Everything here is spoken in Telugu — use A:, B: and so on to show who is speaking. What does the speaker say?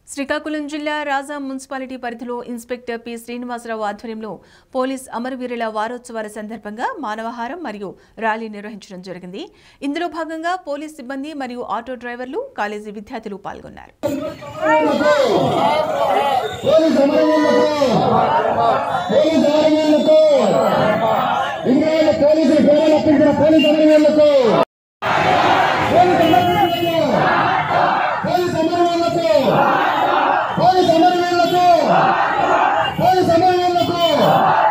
A: శ్రీకాకుళం జిల్లా రాజా మున్సిపాలిటీ పరిధిలో ఇన్స్పెక్టర్ పి శ్రీనివాసరావు ఆధ్వర్యంలో పోలీస్ అమరవీరుల వారోత్సవాల సందర్భంగా మానవహారం మరియు ర్యాలీ నిర్వహించడం జరిగింది ఇందులో భాగంగా పోలీస్ సిబ్బంది మరియు ఆటో డ్రైవర్లు కాలేజీ విద్యార్థులు పాల్గొన్నారు
B: పోలీస్ అమరవీరులకు పోలీస్ అమరవీరులకు ఇంగ్లాండ్ పోలీసులు పేరు అప్పించిన పోలీస్ అమరవీరులకు పోలీస్ అమరవీరులకు పోలీస్ అమరవీరులకు పోలీస్ అమరవీరులకు పోలీస్ అమరవీరులకు